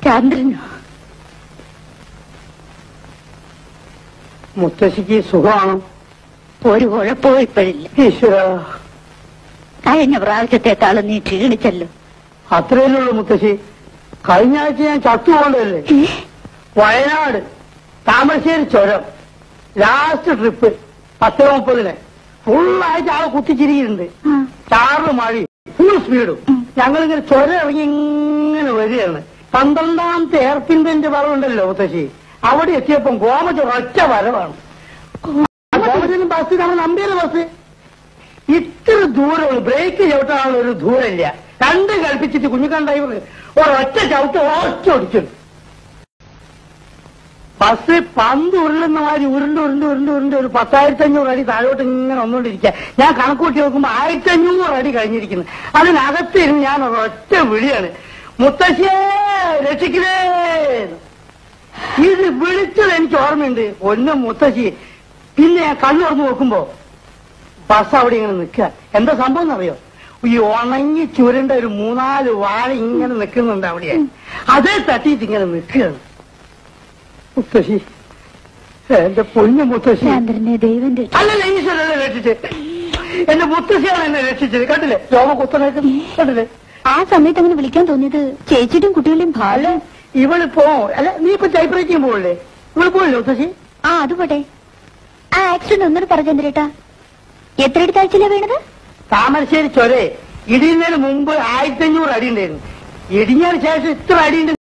ചന്ദ്രനോ മുത്തശ്ശിക്ക് സുഖമാണ് ഒരു കുഴപ്പവും ഇപ്പോഴില്ല ഈശ്വര കഴിഞ്ഞ പ്രാവശ്യത്തെക്കാളും നീ ക്ഷീണിച്ചല്ലോ അത്രയല്ലുള്ളൂ മുത്തശ്ശി കഴിഞ്ഞ ആഴ്ച ഞാൻ ചത്തുപോകണ്ടല്ലേ ഏ? വയനാട് താമരശ്ശേരി ചുരം ലാസ്റ്റ് ട്രിപ്പ് പത്ത് മുപ്പതിന് ഫുള്ളായിട്ട് ആളെ കുത്തിച്ചിരിക്കുന്നുണ്ട് ആ. ചാറിന് മഴ ഫുൾ സ്പീഡും ഞങ്ങളിങ്ങനെ ചുരം ഇറങ്ങി ഇങ്ങനെ വരികയാണ് പന്ത്രണ്ടാമത്തെ എയർപിന്റെ വളവുണ്ടല്ലോ മുത്തശ്ശി അവിടെ എത്തിയപ്പം ഗോമജ ഒറ്റ വരവാണ് ഗോമജനും ബസ് നമ്മൾ നമ്പിയുടെ ബസ് ഇത്ര ദൂരമുള്ളൂ ബ്രേക്ക് ചവിട്ടാനുള്ള ഒരു ദൂരമില്ല രണ്ടും കൽപ്പിച്ചിട്ട് കുഞ്ഞുക്കാൻ ഡ്രൈവർ ഒരൊറ്റ ചവിട്ട് ഒറ്റ ഒടിച്ചു ബസ് പന്ത് ഉരുളുന്ന മാതിരി ഉരുണ്ട് ഉരുണ്ട് ഉരുണ്ട് ഉരുണ്ട് ഒരു പത്തായിരത്തി അഞ്ഞൂറ് അടി താഴോട്ട് ഇങ്ങനെ വന്നുകൊണ്ടിരിക്കുക ഞാൻ കണക്കൂട്ടി നോക്കുമ്പോ ആയിരത്തി അഞ്ഞൂറ് അടി കഴിഞ്ഞിരിക്കുന്നു അതിനകത്ത് ഇരുന്ന് ഞാൻ ഒരൊറ്റ വിളിയാണ് മുത്തശ്ശിയെ രക്ഷിക്കണേ ഇത് വിളിച്ചത് എനിക്ക് ഓർമ്മയുണ്ട് ഒന്ന് മുത്തശ്ശി പിന്നെ ഞാൻ കണ്ണു തുറന്ന് നോക്കുമ്പോ ബസ് അവിടെ ഇങ്ങനെ നിൽക്കുക എന്താ സംഭവം എന്നറിയോ ഈ ഉണങ്ങി ചുരുണ്ട ഒരു മൂന്നാല് വാഴ ഇങ്ങനെ നിൽക്കുന്നുണ്ട് അവിടെ അതേ തട്ടിയിട്ട് ഇങ്ങനെ നിൽക്കുകയാണ് മുത്തശ്ശി എന്റെ പൊന്നു മുത്തശ്ശി ചന്ദ്രനെ ദൈവം രക്ഷിച്ചു. അല്ലല്ല ഈശ്വരനെ രക്ഷിച്ച് എന്റെ മുത്തശ്ശിയാണ് എന്നെ രക്ഷിച്ചത് കണ്ടില്ലേ രോമ കുത്തനായിട്ട് കണ്ടില്ലേ ആ സമയത്ത് അങ്ങനെ വിളിക്കാൻ തോന്നിയത് ചേച്ചിയുടെയും കുട്ടികളുടെയും അല്ല ഭാരം ഇവളിപ്പോ അല്ല നീ ഇപ്പൊ ടൈപ്പ് റൈറ്റിംഗ് പോകല്ലേ ഇവള് പോയില്ലേ മുത്തശ്ശി ആ അത് പോട്ടെ ആ ആക്സിഡന്റ് ഒന്നൂടെ പറ ചന്ദ്രേട്ടാ എത്ര അടി താഴ്ചയിലാ വീണത് താമരശ്ശേരി ചൊരേ ഇടിയുന്നതിന് മുമ്പ് ആയിരത്തി അഞ്ഞൂറ് അടി ഉണ്ടായിരുന്നു ഇടിഞ്ഞതിന് ശേഷം ഇത്ര അടി ഉണ്ട്